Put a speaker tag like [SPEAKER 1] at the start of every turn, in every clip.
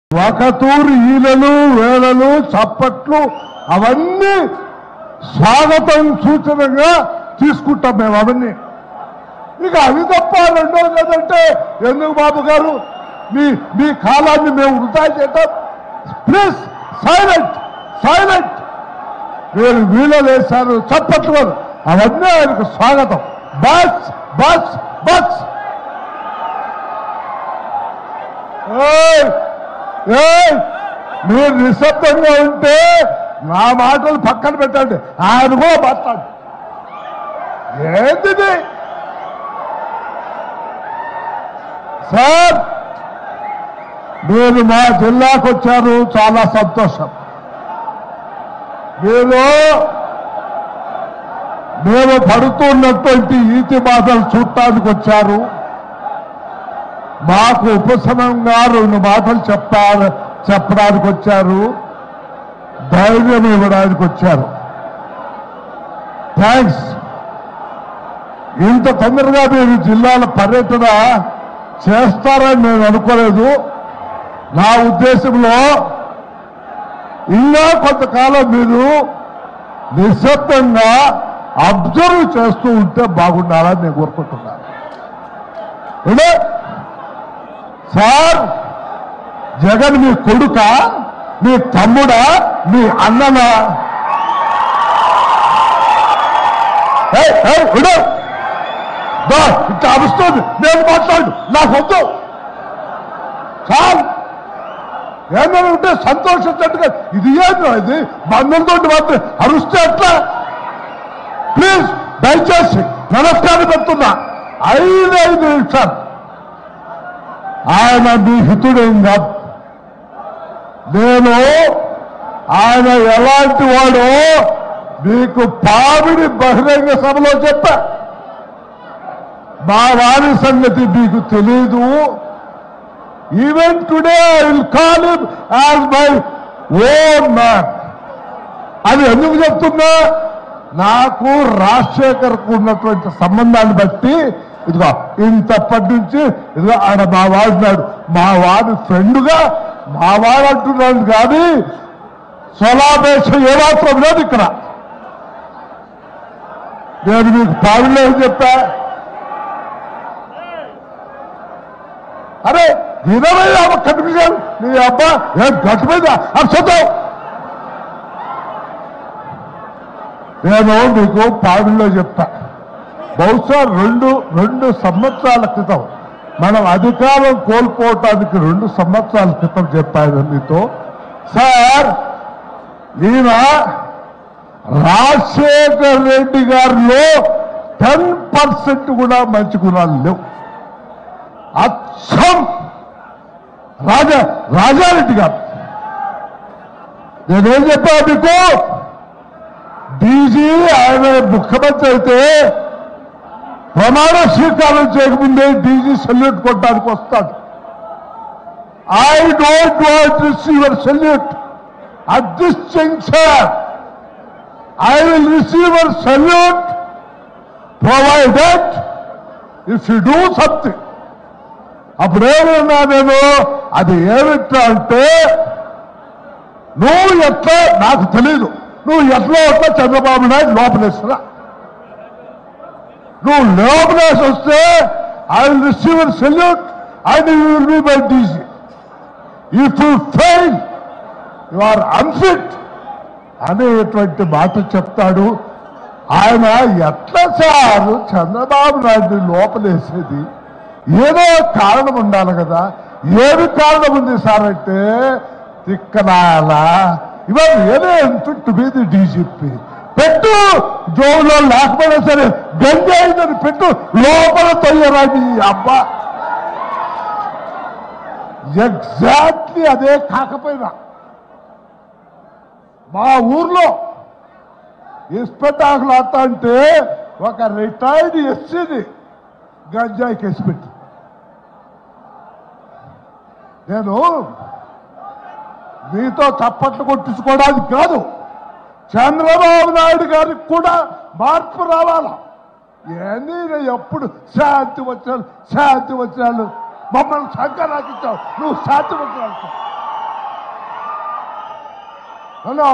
[SPEAKER 1] వకతూరు ఈలలు వేళలు చప్పట్లు అవన్నీ స్వాగతం సూచనగా తీసుకుంటాం మేము అవన్నీ ఇక అవి తప్ప రెండోది ఏంటంటే ఎందుకు బాబు గారు మీ మీ కాలాన్ని మేము వృధా చేద్దాం ప్లీజ్ సైలెంట్ సైలెంట్ మీరు వీళ్ళలు వేశారు చప్పట్లు వారు. అవన్నీ ఆయనకు స్వాగతం బస్ బస్ బస్ ఏయ్! ఏయ్! మీరు నిశ్శబ్దంగా ఉంటే నా మాటలు పక్కన పెట్టండి ఆయన కూడా మాట్లాడు ఏంటిది సార్ మీరు మా జిల్లాకు వచ్చారు చాలా సంతోషం మీరు మేము పడుతున్నటువంటి ఈతి బాధలు చూడటానికి వచ్చారు మాకు ఉపశమంగా రెండు మాటలు చెప్పారు చెప్పడానికి వచ్చారు ధైర్యం ఇవ్వడానికి వచ్చారు థ్యాంక్స్ ఇంత తొందరగా మీరు జిల్లాల పర్యటన చేస్తారని నేను అనుకోలేదు నా ఉద్దేశంలో ఇంకా కొంతకాలం మీరు నిశ్శబ్దంగా అబ్జర్వ్ చేస్తూ ఉంటే బాగుండాలని నేను కోరుకుంటున్నాను అంటే సార్ జగన్ మీ కొడుక మీ తమ్ముడా మీ అన్ననా ఏయ్, ఏయ్, విడు. దా, ఇట్లా అరుస్తుంది నేను మాట్లాడు నాకు వద్దు చాలు ఏమైనా ఉంటే సంతోషించట్టుగా ఇది ఏంటో ఇది బంధంతో మాత్రం అరుస్తే ఎట్లా ప్లీజ్ దయచేసి నమస్కారం పెడుతున్నా ఐదు ఐదు నిమిషాలు ఆయన మీ హితుడేం కాదు నేను ఆయన ఎలాంటి వాడో మీకు పావిడి బహిరంగ సభలో చెప్పా మా వారి సంగతి మీకు తెలీదు even today I will call him as my own man అది ఎందుకు చెప్తున్నా నాకు రాజశేఖర్కు ఉన్నటువంటి సంబంధాన్ని బట్టి ఇదిగో ఇంతప్పటి నుంచి ఇదిగో ఆడ మా వాడున్నాడు మా వాడి ఫ్రెండ్గా మా వాడు అంటున్నాడు కానీ స్వలాపేక్ష ఏమాత్రం లేదు ఇక్కడ నేను మీకు పావులో ఏం చెప్పా అరే వినవయ్యా కనిపించాను నీ అబ్బా ఏం గట్టు మీద అర్చతో నేను మీకు పాడులో చెప్తా బహుశా రెండు రెండు సంవత్సరాల క్రితం మనం అధికారం కోల్పోవటానికి రెండు సంవత్సరాల క్రితం చెప్పాను మీతో సార్ ఈయన రాజశేఖర్ రెడ్డి గారిలో టెన్ పర్సెంట్ కూడా మంచి గుణాలు లేవు అచ్చం రాజా రాజారెడ్డి గారు నేనేం చెప్పా మీకు డీజీ ఆయన ముఖ్యమంత్రి అయితే ప్రమాణ స్వీకారం చేయకముందే డీజీ సెల్యూట్ కొట్టడానికి వస్తాడు I don't want receiver salute at this junction I will receiver salute provided if you do something అప్పుడేమన్నా నేను అది ఏమిట్రా అంటే నువ్వు ఎట్లా నాకు తెలీదు నువ్వు ఎట్లా ఎట్లా చంద్రబాబు నాయుడు లోపలేస్తున్నా నువ్వు లోపలేసి వస్తే I will receive salute and you will be my DC if you fail you are unfit అనేటువంటి మాట చెప్తాడు ఆయన ఎట్లా సార్ చంద్రబాబు నాయుడు లోపలేసేది ఏదో కారణం ఉండాలి కదా ఏమి కారణం ఉంది సార్ అంటే తిక్కనాల ఇవాళ ఏదో చుట్టూ మీద డీజీపీ పెట్టు జోబులో లేకపోయినా సరే గంజాయిదని పెట్టు లోపల తొయ్యరాని అబ్బా ఎగ్జాక్ట్లీ అదే కాకపోయినా మా ఊర్లో ఇస్పెట్టాకులు ఆడుతా అంటే ఒక రిటైర్డ్ ఎస్సీని గంజాయి కేసు పెట్టి నేను మీతో చప్పట్లు కొట్టించుకోవడానికి కాదు చంద్రబాబు నాయుడు గారికి కూడా మార్పు రావాలా ఇవన్నీ నేను ఎప్పుడు శాంతి వచ్చాను శాంతి వచ్చాను మమ్మల్ని సంకరాకిచ్చావు నువ్వు శాంతి వచ్చాను హలో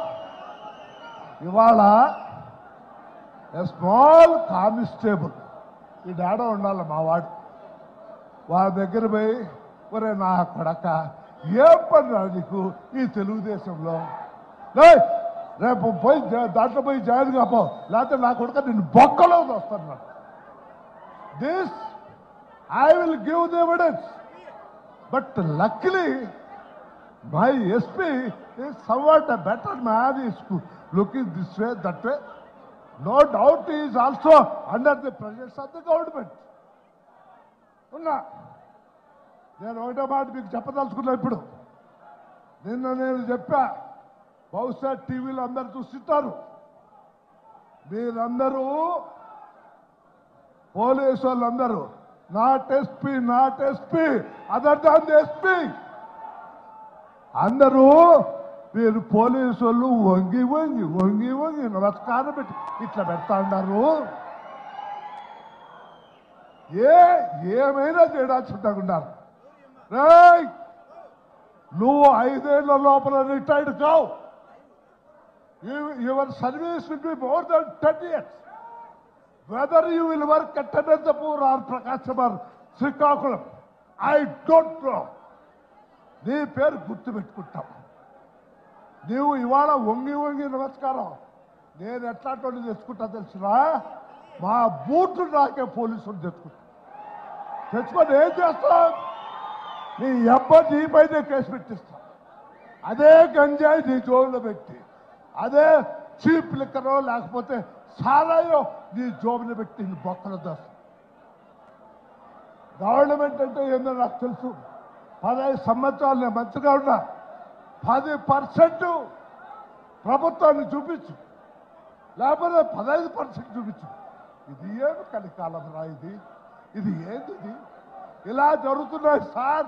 [SPEAKER 1] ఇవాళ స్మాల్ కానిస్టేబుల్ ఈ డాడో ఉండాలి మా వాడు వాళ్ళ దగ్గర పోయి ఒరే నా కొడక ఏం పని రా నీకు ఈ తెలుగుదేశంలో లేయ్, రేపు పోయి జా- దాంట్లో పోయి జాయిన్ కాపో లేకపోతే నా కొడుక నిన్ను బొక్కలో వస్తాను this I will give the evidence but luckily my SP is somewhat a better man is looking this way, that way. No doubt he is also under the pressures of the government. ఉన్నా నేను ఒకటో మాట మీకు చెప్పదలుచుకున్నా ఇప్పుడు నిన్న నేను చెప్పా బహుశా టీవీలో అందరు చూస్తుంటారు మీరందరూ పోలీసు వాళ్ళందరూ not SP not SP other than SP అందరూ మీరు పోలీసు వాళ్ళు వంగి వంగి వంగి వంగి నమస్కారం పెట్టి ఇట్లా పెడతా ఉన్నారు ఏ ఏమైనా చేయడాచుంటాకున్నారు రేయ్ నువ్వు ఐదేళ్ల లోపల రిటైర్డ్ కావు your service will be more than ten years whether you will work at Anantapur or Prakasam or Srikakulam I don't know నీ పేరు గుర్తు పెట్టుకుంటాం నీవు ఇవాళ వంగి వంగి నమస్కారం నేను ఎట్లాంటి తెచ్చుకుంటా తెలుసునా మా బూట్లు నాకే పోలీసులు తెచ్చుకుంటా తెచ్చుకొని ఏం చేస్తాం నీ అబ్బ నీ పైన కేసు పెట్టిస్తా అదే గంజాయి నీ జోబులో పెట్టి అదే చీప్ లిక్కరో లేకపోతే సారాయో నీ జోబులో పెట్టి నీ బొక్కలు దోస్తా గవర్నమెంట్ అంటే ఏందో నాకు తెలుసు పదహైదు సంవత్సరాలు నేను మంచిగా ఉన్నా పది పర్సెంట్ ప్రభుత్వాన్ని చూపించు లేకపోతే పదహైదు పర్సెంట్ చూపించు ఇది ఏమి కలికాలం రా ఇది ఇది ఏంది ఇది ఇలా జరుగుతున్నాయి సార్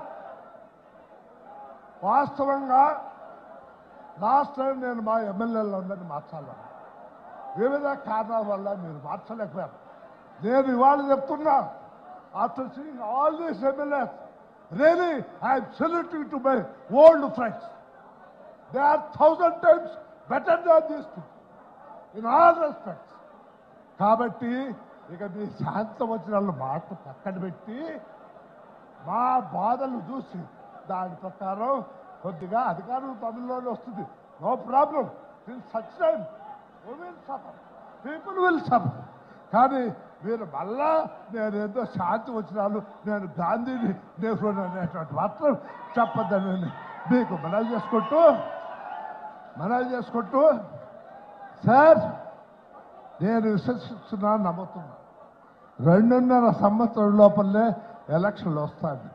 [SPEAKER 1] వాస్తవంగా లాస్ట్ టైం నేను మా ఎమ్మెల్యేలందరినీ మార్చాలను వివిధ కారణాల వల్ల మీరు మార్చలేకపోయారు నేను ఇవాళ చెప్తున్నా after seeing all these MLAs really I'm saluting to my old friends they are thousand times better than these in all respects కాబట్టి ఇక మీ శాంతం వచ్చిన వాళ్ళ మాట పక్కన పెట్టి మా బాధలు చూసి దాని ప్రకారం కొద్దిగా అధికారం తమిళలోనే వస్తుంది no problem in such time will suffer people will suffer కానీ మీరు మళ్ళా నేను ఏదో శాంతి వచ్చినాను నేను గాంధీని నెహ్రూ అనేటువంటి మాత్రం చెప్పద్దని మీకు మనవి చేసుకుంటూ మనవి చేసుకుంటూ సార్ నేను విశ్వసిస్తున్నా నమ్ముతున్నా రెండున్నర సంవత్సరం లోపలనే ఎలక్షన్లు వస్తాయి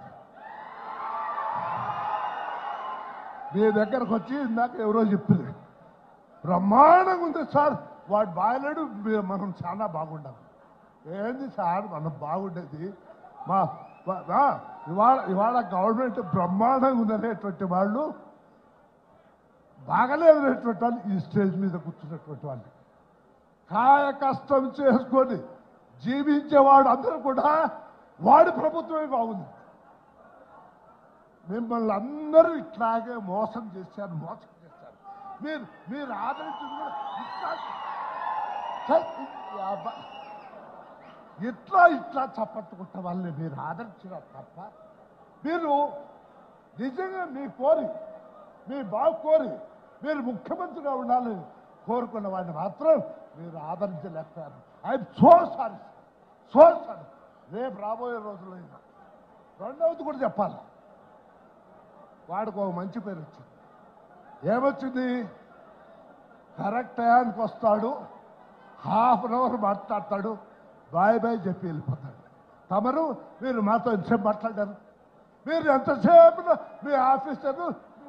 [SPEAKER 1] మీ దగ్గరకు వచ్చి ఇందాక ఎవరో చెప్పింది బ్రహ్మాండంగా ఉంది సార్ వాడు బాగలేడు మీ- మనం చాలా బాగుండాలి ఏంది సార్ మనం బాగుండేది మా మా- మా ఇవాళ ఇవాళ గవర్నమెంట్ బ్రహ్మాండంగా ఉందనేటువంటి వాళ్ళు బాగలేదనేటువంటి వాళ్ళు ఈ స్టేజ్ మీద కూర్చున్నటువంటి వాళ్ళు కాయ కష్టం చేసుకొని జీవించేవాడు అందరూ కూడా వాడి ప్రభుత్వమే బాగుంది మిమ్మల్ని అందరూ ఇట్లాగే మోసం చేశారు మోసం చేశారు మీరు మీరు ఆదరించింది కూడా ఇట్లా ఛ, ఈ అబ్బ- ఇట్లా ఇట్లా చప్పట్టుకుంటా వాళ్ళని మీరు ఆదరించినారు తప్ప మీరు నిజంగా మీ కోరి మీ బాగు కోరి మీరు ముఖ్యమంత్రిగా ఉండాలని కోరుకున్న వాడిని మాత్రం మీరు ఆదరించలేకపోయారు I'm so sorry so sorry రేపు రాబోయే రోజుల్లో అయినా రెండవది కూడా చెప్పాలి వాడికి ఒక మంచి పేరు వచ్చింది ఏమొచ్చింది కరెక్ట్ టయానికి వస్తాడు హాఫ్ అన్ అవర్ మాట్లాడతాడు బాయ్ బాయ్ చెప్పి వెళ్ళిపోతాడు తమరు మీరు మాతో ఎంతసేపు మాట్లాడారు మీరు ఎంతసేపు మీ ఆఫీసర్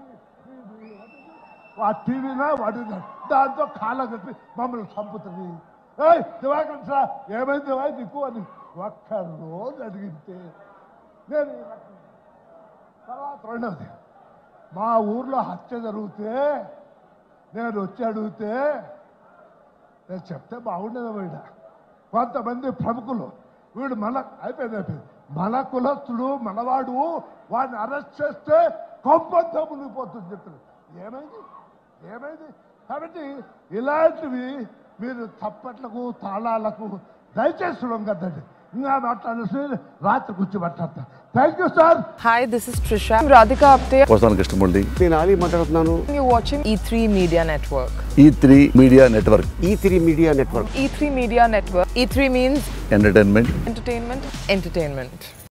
[SPEAKER 1] ఆ టీవీనా వాడినా దాంతో కాళ్ళ కట్టి మమ్మల్ని చంపుతుంది ఏయ్ దివాకర్ సార్ ఏమైంది దివా నీకు అని ఒక్క రోజు అడిగితే నేను ఈ రకంగా. తర్వాత రెండవది మా ఊర్లో హత్య జరిగితే నేను వచ్చి అడిగితే నేను చెప్తే బాగుండేది వీడ కొంతమంది ప్రముఖులు వీడు మన అయిపోయింది అయిపోయింది మన కులస్తుడు మనవాడు వాడిని అరెస్ట్ చేస్తే కొంపంతా మునిగిపోతుంది చెప్పారు ఏమైంది ఏమైంది కాబట్టి ఇలాంటివి మీరు తప్పట్లకు తాళాలకు దయచేసి లొంగద్దండి ఇంకా మాట్లాడేసి రాత్రి కూర్చో మాట్లాడతా thank you sir
[SPEAKER 2] Hi, this is Trisha. I'm Radhika Apte.
[SPEAKER 3] వస్తాను కృష్ణమూర్తి
[SPEAKER 4] నేను ఆలీ మాట్లాడుతున్నాను
[SPEAKER 2] You're watching E3 Media Network.
[SPEAKER 3] E three media network
[SPEAKER 4] E three media network
[SPEAKER 2] E3 Media Network. E3 means
[SPEAKER 3] entertainment
[SPEAKER 2] entertainment, entertainment.